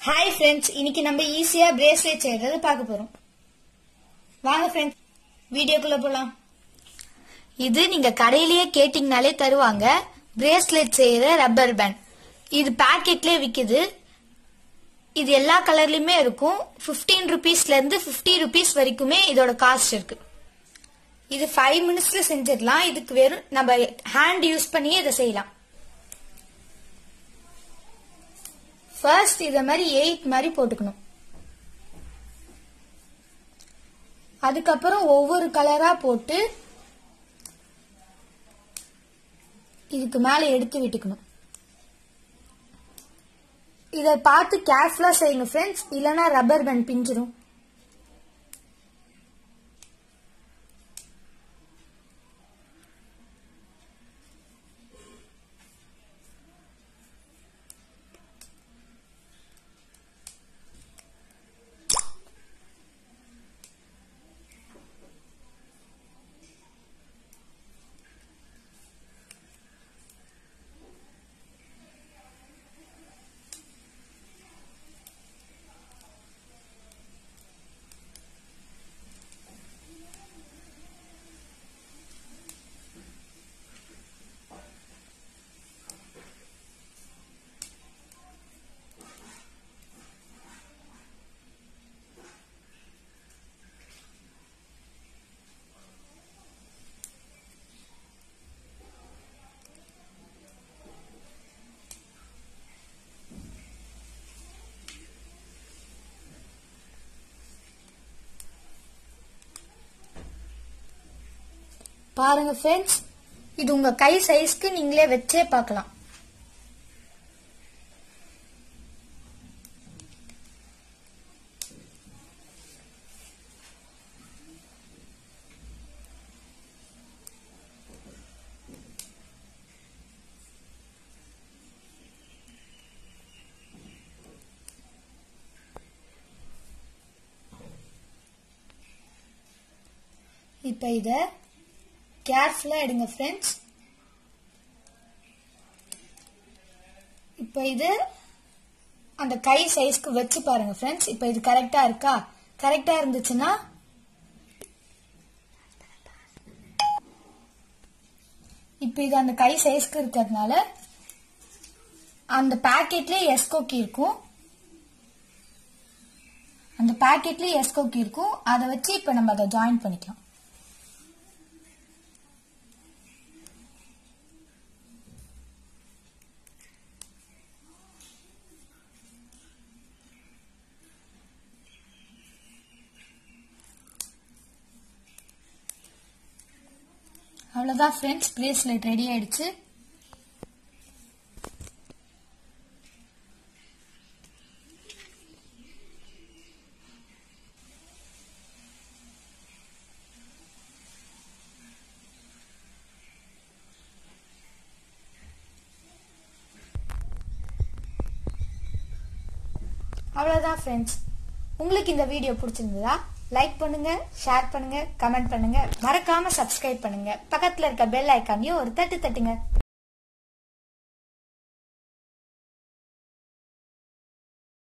hi friends இன்னைக்கு நம்ம ஈஸியா பிரேஸ்லெட் செய்யறத பார்க்க போறோம் வாங்க ஃப்ரெண்ட்ஸ் வீடியோக்குள்ள போலாம் இது நீங்க கடையிலேயே கேட்டிங்கனாலே தருவாங்க பிரேஸ்லெட் செய்யற ரப்பர் பேண்ட் இது பாக்கெட்லயே விக்குது இது எல்லா கலர்லயுமே இருக்கும் 15 ருபீஸ்ல இருந்து 50 ருபீஸ் வரைக்குமே இதோட காஸ்ட் இருக்கு இது ஃபைவ் மினிட்ஸ்ல செஞ்சிடலாம் இதுக்கு வெறும் நம்ம ஹேண்ட் யூஸ் பண்ணியே இதை செய்யலாம் ஃபர்ஸ்ட் இத மாதிரி எயிட் மாதிரி போட்டுக்கணும் அதுக்கப்புறம் ஒவ்வொரு கலரா போட்டு இதுக்கு மேல எடுத்து விட்டுக்கணும் இத பார்த்து கேர்ஃபுல்லா செய்யுங்க ஃப்ரெண்ட்ஸ் இல்லனா ரப்பர் பேண்ட் பிஞ்சிரும் பாருங்க ஃப்ரெண்ட்ஸ் இது உங்க கை சைஸ்க்கு நீங்களே வச்சே பார்க்கலாம் இப்ப இத கேர்ஃபுல்லா எடுங்க ஃப்ரெண்ட்ஸ் இப்போ இது அந்த கை சைஸ்க்கு வச்சு பாருங்க ஃப்ரெண்ட்ஸ் இப்போ இது கரெக்டா இருக்கா கரெக்டா இருந்துச்சுன்னா இப்போ இது அந்த கை சைஸ்க்கு இருக்கிறதுனால அந்த பாக்கெட்ல எஸ்கோக்கி இருக்கும் அந்த பாக்கெட்ல எஸ்கோக்கி இருக்கும் அதை வச்சு இப்போ நம்ம அதை ஜாயின் பண்ணிக்கலாம் அவ்வளோதான் ஃப்ரெண்ட்ஸ் பிரேஸ்லெட் ரெடி ஆயிடுச்சு அவ்வளோதான் ஃப்ரெண்ட்ஸ் உங்களுக்கு இந்த வீடியோ பிடிச்சிருந்ததா லைக் பண்ணுங்க ஷேர் பண்ணுங்க கமெண்ட் பண்ணுங்க மறக்காம சப்ஸ்கிரைப் பண்ணுங்க பக்கத்துல இருக்க பெல் ஐக்கானையும் ஒரு தட்டு தட்டுங்க